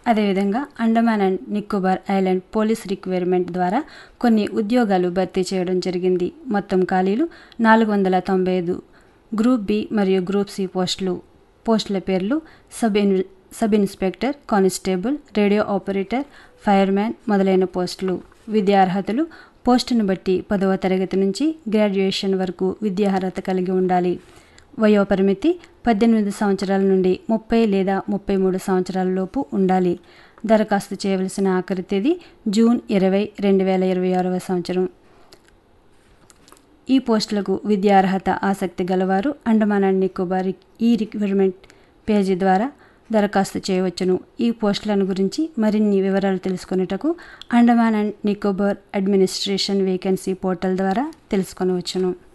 అదేవిధంగా Andaman and Nicobar island police requirement ద్వారా కొన్ని ఉద్యోగాలు భర్తీ చేయడం జరిగింది మొత్తం ఖాళీలు నాలుగు వందల తొంభై ఐదు గ్రూప్ బి మరియు గ్రూప్ సి పోస్టులు పోస్టుల పేర్లు sub in sub inspector constable radio operator fireman మొదలైన పోస్టులు విద్యార్హతలు పోస్టును బట్టి పదవ తరగతి నుంచి గ్రాడ్యుయేషన్ వరకు విద్యార్హత కలిగి ఉండాలి వయోపరిమితి పద్దెనిమిది సంవత్సరాల నుండి ముప్పై లేదా ముప్పై మూడు సంవత్సరాల లోపు ఉండాలి దరఖాస్తు చేయవలసిన ఆఖరి తేదీ జూన్ ఇరవై రెండు వేల ఇరవై ఆరవ సంవత్సరం ఈ పోస్టులకు విద్యార్హత ఆసక్తి గలవారు అండమాన్ అండ్ నికోబార్ ఈ రిక్వైర్మెంట్ పేజీ ద్వారా దరఖాస్తు చేయవచ్చును ఈ పోస్టులను గురించి మరిన్ని వివరాలు తెలుసుకునేటకు Andaman and Nicobar administration vacancy portal ద్వారా తెలుసుకొనవచ్చును